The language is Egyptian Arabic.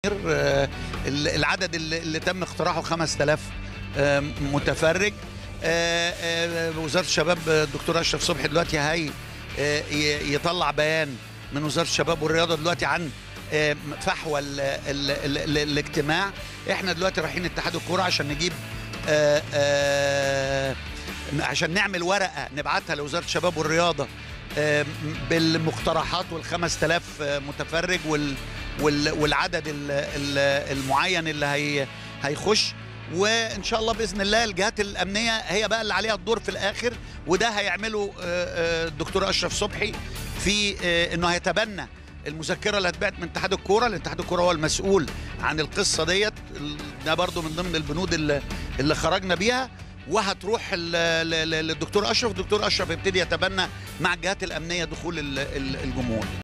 آه، العدد اللي اللي تم اقتراحه 5000 آه، متفرج آه، آه، وزاره الشباب آه، الدكتور اشرف صبحي دلوقتي هي آه، ي- يطلع بيان من وزاره الشباب والرياضه دلوقتي عن آه، فحوى ال- ال- ال- ال- الاجتماع احنا دلوقتي رايحين اتحاد الكوره عشان نجيب آه، آه، عشان نعمل ورقه نبعتها لوزاره الشباب والرياضه آه، بالمقترحات وال 5000 متفرج وال وال- والعدد ال- ال- المعين اللي هي هيخش وان شاء الله باذن الله الجهات الامنيه هي بقى اللي عليها الدور في الاخر وده هيعمله آه، آه، الدكتور اشرف صبحي في آه، انه هيتبنى المذكره اللي هتبعت من اتحاد الكوره لان اتحاد الكوره هو المسؤول عن القصه ديت ال- ده برضو من ضمن البنود اللي, اللي خرجنا بيها وهتروح ال- ل- ل- للدكتور اشرف الدكتور اشرف يبتدي يتبنى مع الجهات الامنيه دخول ال- ال- الجمهور